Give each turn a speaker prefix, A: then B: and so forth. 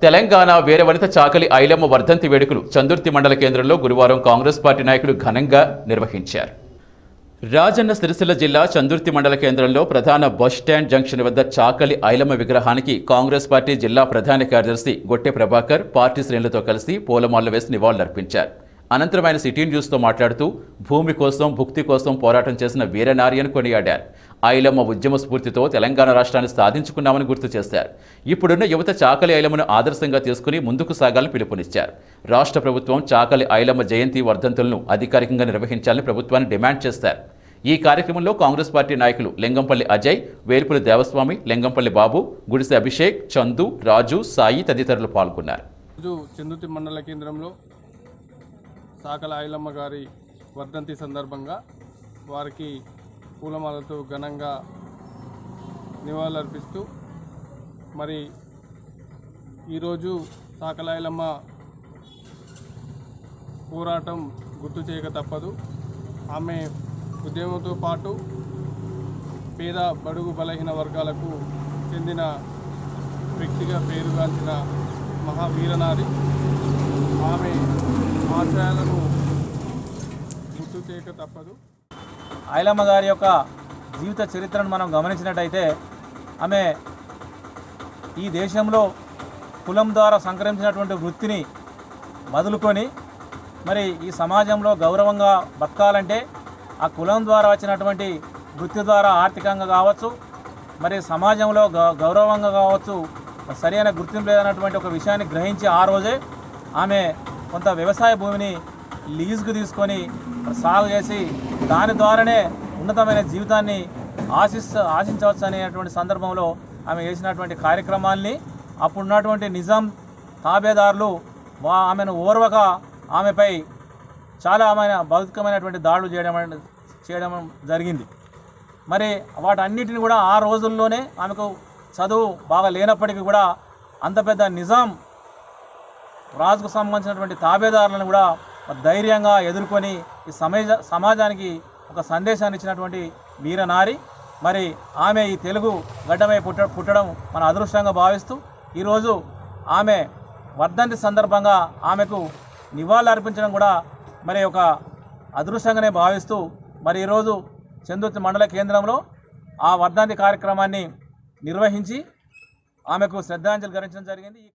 A: తెలంగాణ వీరవనిత చాకలి ఐలమ్మ వర్ధంతి వేడుకలు చందుర్తి మండల కేంద్రంలో గురువారం కాంగ్రెస్ పార్టీ నాయకులు ఘనంగా నిర్వహించారు రాజన్న సిరిసిల్ల జిల్లా చందుర్తి మండల కేంద్రంలో ప్రధాన బస్ స్టాండ్ జంక్షన్ వద్ద చాకలి ఐలమ్మ విగ్రహానికి కాంగ్రెస్ పార్టీ జిల్లా ప్రధాన కార్యదర్శి గొట్టె ప్రభాకర్ పార్టీ శ్రేణులతో కలిసి పూలమాలలు వేసి నివాళులర్పించారు అనంతరం ఆయన సిటీ న్యూస్తో మాట్లాడుతూ భూమి కోసం భుక్తి కోసం పోరాటం చేసిన వీరనారి అని కొనియాడారు ఐలమ్మ ఉద్యమ స్ఫూర్తితో తెలంగాణ రాష్ట్రాన్ని సాధించుకున్నామని గుర్తు చేశారు ఇప్పుడున్న యువత చాకలి ఐలమ్మను ఆదర్శంగా తీసుకుని ముందుకు సాగాలని పిలుపునిచ్చారు రాష్ట్ర ప్రభుత్వం చాకలి ఐలమ్మ జయంతి వర్ధంతులను అధికారికంగా నిర్వహించాలని ప్రభుత్వాన్ని డిమాండ్ చేశారు ఈ కార్యక్రమంలో కాంగ్రెస్ పార్టీ నాయకులు లింగంపల్లి అజయ్ వేల్పుల దేవస్వామి లింగంపల్లి బాబు గుడిసె అభిషేక్ చందు రాజు సాయి తదితరులు పాల్గొన్నారు
B: రోజు చందుతి మండల కేంద్రంలో సాకల ఐలమ్మ గారి వర్ధంతి సందర్భంగా వారికి పూలమాలతో ఘనంగా నివాళులర్పిస్తూ మరి ఈరోజు సాకల ఐలమ్మ పోరాటం గుర్తు చేయక తప్పదు ఆమె ఉద్యమంతో పాటు పేద బడుగు బలహీన వర్గాలకు చెందిన వ్యక్తిగా పేరుగాంచిన మహావీరనారి ఆమె ఆశయాలను గుర్తు చేయక తప్పదు
C: ఐలమ్మ గారి యొక్క జీవిత చరిత్రను మనం గమనించినట్టయితే ఆమె ఈ దేశంలో కులం ద్వారా సంక్రమించినటువంటి వృత్తిని వదులుకొని మరి ఈ సమాజంలో గౌరవంగా బతకాలంటే ఆ కులం ద్వారా వచ్చినటువంటి వృత్తి ద్వారా ఆర్థికంగా కావచ్చు మరి సమాజంలో గౌ- గౌరవంగా కావచ్చు సరైన గుర్తింపు లేదన్నటువంటి ఒక విషయాన్ని గ్రహించి ఆ రోజే ఆమె కొంత వ్యవసాయ భూమిని లీజుకు తీసుకొని సాగు చేసి దాని ద్వారానే ఉన్నతమైన జీవితాన్ని ఆశిస్ ఆశించవచ్చు అనేటువంటి సందర్భంలో ఆమె చేసినటువంటి కార్యక్రమాల్ని అప్పుడున్నటువంటి నిజాం తాబేదారులు వా ఆమెను ఓర్వక ఆమెపై చాలా ఆమె భౌతికమైనటువంటి దాడులు చేయడం అనే- చేయడం జరిగింది మరి వాటన్నిటిని కూడా ఆ రోజుల్లోనే ఆమెకు చదువు బాగా లేనప్పటికీ కూడా అంత పెద్ద నిజాం రాజుకు సంబంధించినటువంటి తాబేదారులను కూడా ధైర్యంగా ఎదుర్కొని ఈ సమాజ సమాజానికి ఒక సందేశాన్ని ఇచ్చినటువంటి వీరనారి మరి ఆమె ఈ తెలుగు గడ్డమై పుట్ట పుట్టడం మన అదృష్టంగా భావిస్తూ ఈరోజు ఆమె వర్ధంతి సందర్భంగా ఆమెకు నివాళులు అర్పించడం కూడా మరి ఒక అదృష్టంగానే భావిస్తూ మరి ఈరోజు చందుర్తి మండల కేంద్రంలో ఆ వర్ధంతి కార్యక్రమాన్ని నిర్వహించి ఆమెకు శ్రద్ధాంజలి ఘటించడం జరిగింది